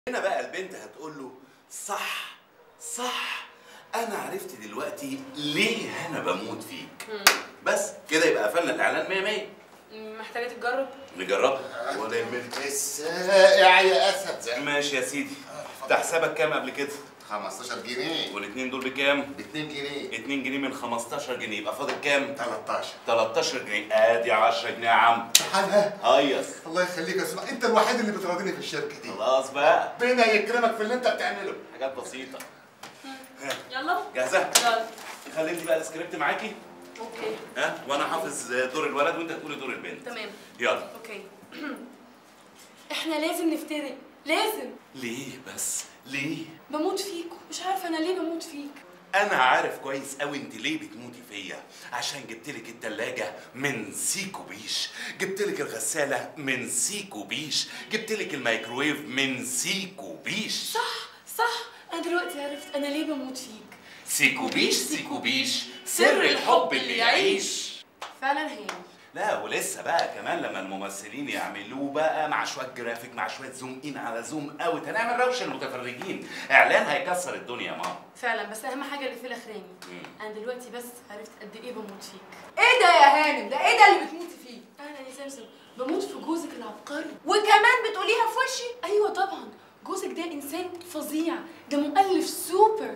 هنا بقى البنت هتقول له صح صح انا عرفت دلوقتي ليه انا بموت فيك بس كده يبقى قفلنا الاعلان 100 100 محتاجة تجرب نجربها ولا يهمك السائع يا اسد ماشي يا سيدي ده حسابك كام قبل كده 15 جنيه والاثنين دول بكام ب 2 جنيه 2 جنيه من 15 جنيه يبقى فاضل كام 13 13 جنيه ادي 10 جنيه يا عم حاجه هيص الله يخليك يا سلطان انت الوحيد اللي بتراضيني في الشركه دي خلاص بقى ربنا يكرمك في اللي انت بتعمله حاجات بسيطه يلا جاهزه يلا خلي انت بقى السكريبت معاكي اوكي ها وانا حافظ دور الولد وانت تقولي دور البنت تمام يلا اوكي احنا لازم نفترق لازم ليه بس ليه بموت فيك مش عارفه انا ليه بموت فيك انا عارف كويس قوي انت ليه بتموتي فيا عشان جبتلك التلاجة من سيكو بيش جبتلك الغسالة من سيكو بيش جبتلك الميكروويف من سيكو بيش صح صح انا دلوقتي عرفت انا ليه بموت فيك سيكو بيش سيكو بيش سر الحب اللي يعيش فعلا هي لا ولسه بقى كمان لما الممثلين يعملوه بقى مع شويه جرافيك مع شويه زوم ان على زوم اوت هنعمل روشه المتفرجين اعلان هيكسر الدنيا يا ماما فعلا بس اهم حاجه اللي في الاخراني انا دلوقتي بس عرفت قد ايه بموت فيك ايه ده يا هانم ده ايه ده اللي بتموتي فيه انا يا سمسم بموت في جوزك العبقري وكمان بتقوليها في وشي ايوه طبعا جوزك ده انسان فظيع ده مؤلف سوبر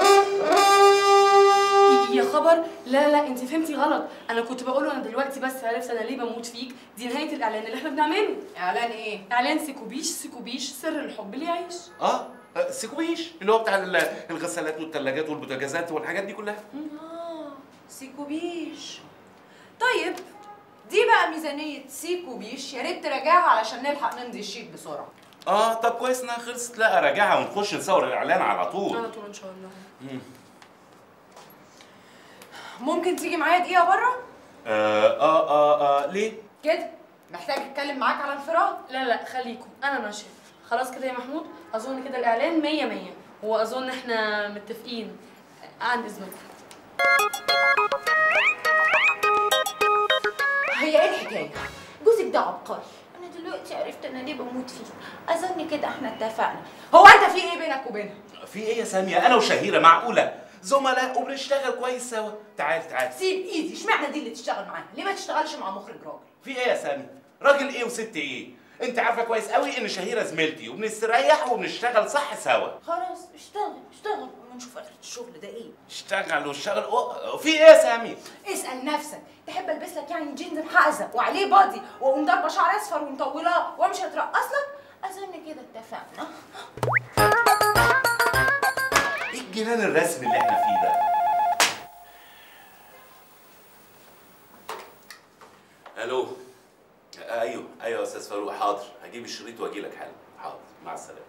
يا خبر لا لا انت فهمتي غلط انا كنت بقوله انا دلوقتي بس عرفت انا ليه بموت فيك دي نهايه الاعلان اللي احنا بنعمله اعلان ايه اعلان سيكوبيش سيكوبيش سر الحب اللي يعيش اه سيكو بيش اللي هو بتاع ال- الغسالات والثلاجات والبوتاجازات والحاجات دي كلها اه سيكو بيش طيب دي بقى ميزانية سيكو بيش يا ريت تراجعها علشان نلحق نمضي الشيك بسرعة اه طب كويس انها خلصت لا اراجعها ونخش نصور الاعلان على طول على طول ان شاء الله ممكن تيجي معايا دقيقة بره آه, اه اه اه ليه كده محتاج اتكلم معاك على انفراد لا لا خليكم انا ماشيه خلاص كده يا محمود اظن كده الاعلان مية مية واظن احنا متفقين عن اذنك هي ايه الحكاية جوزك ده عبقري انا دلوقتي عرفت انا ليه بموت فيه اظن كده احنا اتفقنا هو انت في ايه بينك وبينها في ايه يا ساميه انا وشهيره معقوله زملاء وبنشتغل كويس سوا تعال تعال سيب ايدي اشمعنى دي اللي تشتغل معاها ليه ما تشتغلش مع مخرج راجل في ايه يا سامي راجل ايه وست ايه انت عارفه كويس قوي ان شهيره زميلتي وبنستريح وبنشتغل صح سوا خلاص اشتغل اشتغل ونشوف اخر الشغل ده ايه اشتغل واشتغل أوه، في ايه يا سامي اسال نفسك تحب البس لك يعني جينز محقزه وعليه بادي واقوم ضاربه شعر اصفر ومطولاه وامشي اترقص لك اظن كده اتفقنا ايه الجنان الرسمي اللي احنا فيه ده الو آه، ايوه ايوه يا استاذ فاروق حاضر هجيب الشريط واجي لك حالا حاضر مع السلامه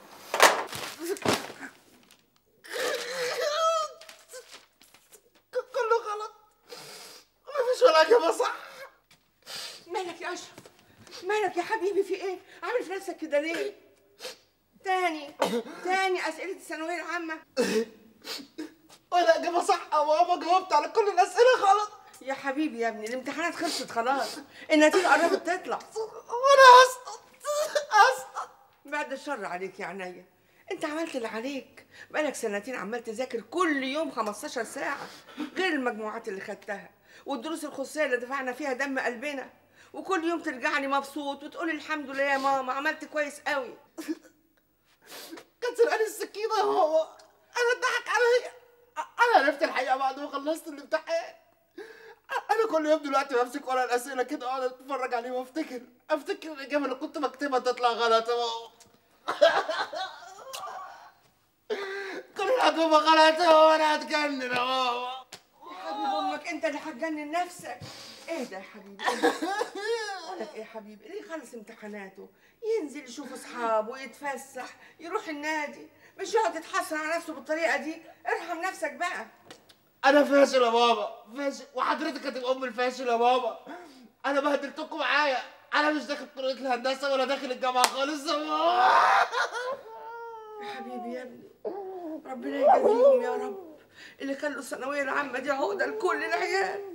كله غلط مفيش ولا اجابه صح مالك يا اشرف مالك يا حبيبي في ايه عامل في نفسك كده ليه تاني تاني اسئله الثانويه العامه ولا اجابه صح يا ماما جاوبت على كل الاسئله غلط يا حبيبي يا ابني الامتحانات خلصت خلاص النتيجه قربت تطلع وانا هسقط هسقط بعد الشر عليك يا عينيا انت عملت اللي عليك بقالك سنتين عمال تذاكر كل يوم 15 ساعه غير المجموعات اللي خدتها والدروس الخصوصيه اللي دفعنا فيها دم قلبنا وكل يوم ترجع لي مبسوط وتقولي الحمد لله يا ماما عملت كويس قوي كان سرقاني السكينه يا ماما انا اتضحك عليا انا عرفت الحقيقه بعد ما خلصت الامتحان انا كل يوم دلوقتي بمسك ورق الاسئله كده اقعد اتفرج عليه وافتكر افتكر الاجابه اللي كنت بكتبها تطلع غلط يا ماما كل الاجوبه غلط يا ماما انا هتجنن يا ماما يا حبيب امك انت اللي هتجنن نفسك اهدى يا حبيبي اهدى. اقول لك ايه يا حبيبي اللي يخلص امتحاناته ينزل يشوف اصحابه يتفسح يروح النادي مش يقعد يتحسر على نفسه بالطريقه دي ارحم نفسك بقى انا فاشل يا بابا فاشل وحضرتك هتبقى ام الفاشل يا بابا انا بهدلتكم معايا انا مش داخل كليه الهندسه ولا داخل الجامعه خالص يا بابا يا حبيبي يا ابني ربنا يجازيهم يا رب اللي خلوا الثانويه العامه دي عقده لكل العيال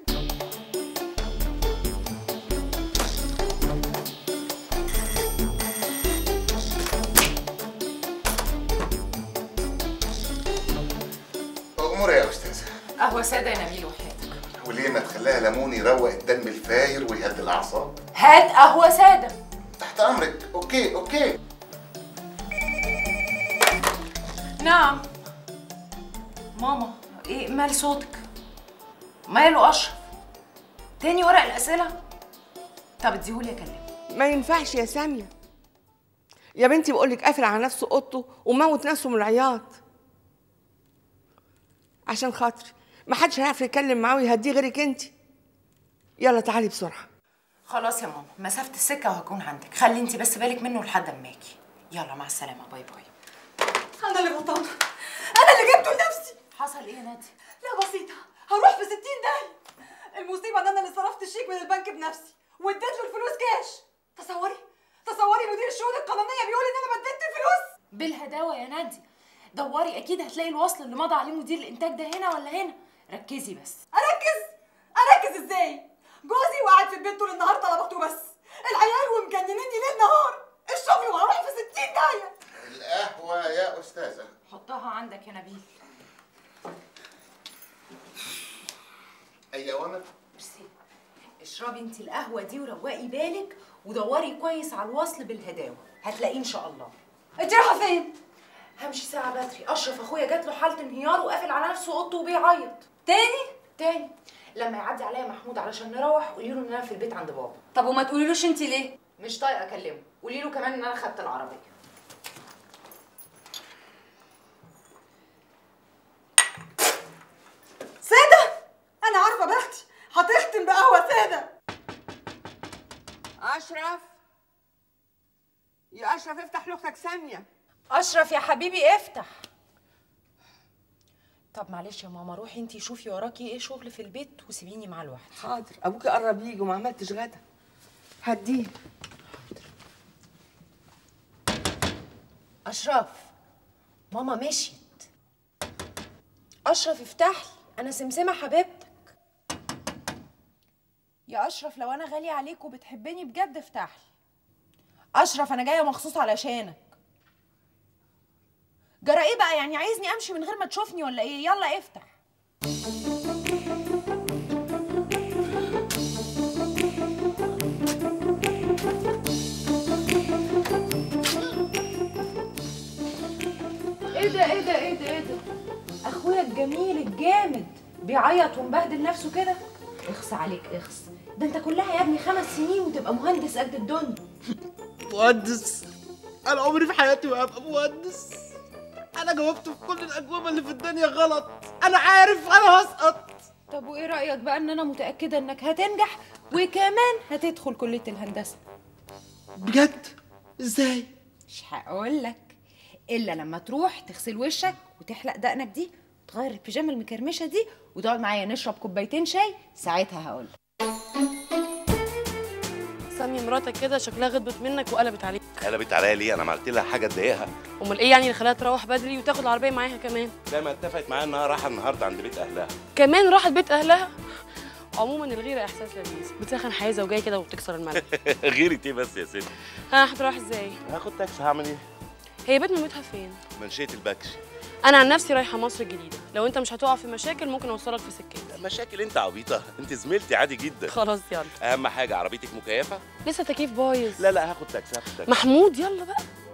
امور يا استاذه قهوه ساده يا نبيل وحياتك وليه ما تخليها ليمون يروق الدم الفاير ويهدي الاعصاب هات قهوه ساده تحت امرك اوكي اوكي نعم ماما ايه مال صوتك ماله اشرف تاني ورق الاسئله طب اديهولي اكلمه ما ينفعش يا ساميه يا بنتي بقول لك قافل على نفسه اوضته وموت نفسه من العياط عشان خاطري ما حدش هيعرف يتكلم معاه ويهديه غيرك انت يلا تعالي بسرعه خلاص يا ماما مسافه السكه وهكون عندك خلي انت بس بالك منه لحد اما اجي يلا مع السلامه باي باي انا اللي غلطانه انا اللي جبته لنفسي حصل ايه يا نادي لا بسيطه هروح في 60 داهيه المصيبه ان انا اللي صرفت الشيك من البنك بنفسي واديت له الفلوس كاش تصوري تصوري مدير الشؤون القانونيه بيقول ان انا بديت الفلوس بالهداوه يا نادي دوري اكيد هتلاقي الوصل اللي مضى عليه مدير الانتاج ده هنا ولا هنا ركزي بس اركز اركز ازاي جوزي وقاعد في البيت طول النهار طلباته بس العيال ومجننيني ليل نهار الشغل وهروح في 60 داهيه القهوه يا استاذه حطها عندك يا نبيل اي اوامر ميرسي اشربي انت القهوه دي وروقي بالك ودوري كويس على الوصل بالهداوه هتلاقيه ان شاء الله انت رايحه فين همشي ساعه بدري اشرف اخويا جات له حاله انهيار وقافل على نفسه اوضته وبيعيط تاني تاني لما يعدي عليا محمود علشان نروح قولي له ان انا في البيت عند بابا طب وما تقوليلوش انت ليه مش طايقه اكلمه قولي له كمان ان انا خدت العربيه ساده انا عارفه بختي هتختم بقهوه ساده اشرف يا اشرف افتح لاختك ساميه اشرف يا حبيبي افتح طب معلش يا ماما روحي انتي شوفي وراكي ايه شغل في البيت وسيبيني معاه لوحدي حاضر ابوك قرب يجي وما عملتش غدا هديه اشرف ماما مشيت اشرف افتح لي انا سمسمه حبيبتك يا اشرف لو انا غاليه عليك وبتحبني بجد افتح لي اشرف انا جايه مخصوص علشانك جرى ايه بقى يعني عايزني امشي من غير ما تشوفني ولا ايه يلا افتح ايه ده ايه ده ايه ده ايه ده اخويا الجميل الجامد بيعيط ومبهدل نفسه كده اخس عليك اخس ده انت كلها يا ابني خمس سنين وتبقى مهندس قد الدنيا مهندس انا عمري في حياتي ما هبقى مهندس انا جاوبت في كل الاجوبه اللي في الدنيا غلط انا عارف انا هسقط طب وايه رايك بقى ان انا متاكده انك هتنجح وكمان هتدخل كليه الهندسه بجد ازاي مش هقول لك الا لما تروح تغسل وشك وتحلق دقنك دي وتغير البيجامه المكرمشه دي وتقعد معايا نشرب كوبايتين شاي ساعتها هقول سامي مراتك كده شكلها غضبت منك وقلبت عليك قلبت عليا ليه انا عملت لها حاجه تضايقها امال ايه يعني اللي خلاها تروح بدري وتاخد العربيه معاها كمان زي ما اتفقت معايا انها رايحه النهارده عند بيت اهلها كمان راحت بيت اهلها عموما الغيره احساس لذيذ بتسخن حياه زوجيه كده وبتكسر الملل غيري ايه بس يا ستي ها هتروح ازاي هاخد تاكسي هعمل ايه هي بيت مامتها فين منشيه البكش انا عن نفسي رايحه مصر الجديده لو انت مش هتقع في مشاكل ممكن اوصلك في سكتي مشاكل انت عبيطه انت زميلتي عادي جدا خلاص يلا اهم حاجه عربيتك مكيفه لسه تكييف بايظ لا لا هاخد تاكسي هاخد تاكسي محمود يلا بقى